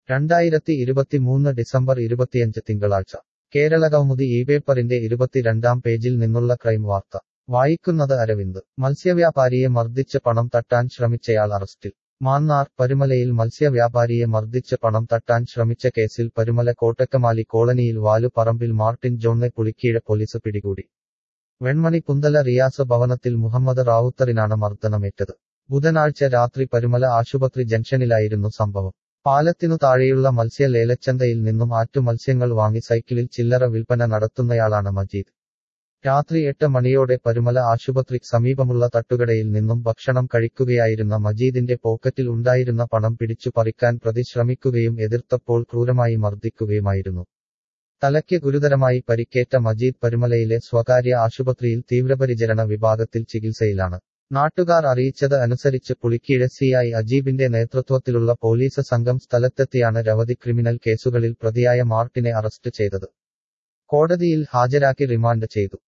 രണ്ടായിരത്തി ഇരുപത്തിമൂന്ന് ഡിസംബർ ഇരുപത്തിയഞ്ച് തിങ്കളാഴ്ച കേരള കൗമുദി ഈ പേപ്പറിന്റെ ഇരുപത്തിരണ്ടാം പേജിൽ നിന്നുള്ള ക്രൈം വാർത്ത വായിക്കുന്നത് അരവിന്ദ് മത്സ്യവ്യാപാരിയെ മർദ്ദിച്ച് പണം തട്ടാൻ ശ്രമിച്ചയാൾ അറസ്റ്റിൽ മാന്നാർ പരുമലയിൽ മത്സ്യവ്യാപാരിയെ മർദ്ദിച്ച് പണം തട്ടാൻ ശ്രമിച്ച കേസിൽ പരുമല കോട്ടക്കമാലി കോളനിയിൽ വാലുപറമ്പിൽ മാർട്ടിൻ ജോണ്ണെ പുളിക്കീഴ പോലീസ് പിടികൂടി വെൺമണി പുന്തല റിയാസ് ഭവനത്തിൽ മുഹമ്മദ് റാവുത്തറിനാണ് മർദ്ദനമേറ്റത് ബുധനാഴ്ച രാത്രി പരുമല ആശുപത്രി ജംഗ്ഷനിലായിരുന്നു സംഭവം പാലത്തിനു താഴെയുള്ള മത്സ്യ ലേലച്ചന്തയിൽ നിന്നും ആറ്റു മത്സ്യങ്ങൾ വാങ്ങി സൈക്കിളിൽ ചില്ലറ വിൽപ്പന നടത്തുന്നയാളാണ് മജീദ് രാത്രി എട്ട് മണിയോടെ പരുമല ആശുപത്രിക്ക് സമീപമുള്ള തട്ടുകടയിൽ നിന്നും ഭക്ഷണം കഴിക്കുകയായിരുന്ന മജീദിന്റെ പോക്കറ്റിൽ ഉണ്ടായിരുന്ന പണം പിടിച്ചു പറിക്കാൻ പ്രതി ശ്രമിക്കുകയും എതിർത്തപ്പോൾ ക്രൂരമായി മർദ്ദിക്കുകയുമായിരുന്നു തലയ്ക്ക് ഗുരുതരമായി പരിക്കേറ്റ മജീദ് പരുമലയിലെ സ്വകാര്യ ആശുപത്രിയിൽ തീവ്രപരിചരണ വിഭാഗത്തിൽ ചികിത്സയിലാണ് നാട്ടുകാർ അറിയിച്ചത് അനുസരിച്ച് പുളിക്കീഴ സിഐ അജീബിന്റെ നേതൃത്വത്തിലുള്ള പോലീസ് സംഘം സ്ഥലത്തെത്തിയാണ് രവധി ക്രിമിനൽ കേസുകളിൽ പ്രതിയായ മാർട്ടിനെ അറസ്റ്റ് ചെയ്തത് കോടതിയിൽ ഹാജരാക്കി റിമാൻഡ് ചെയ്തു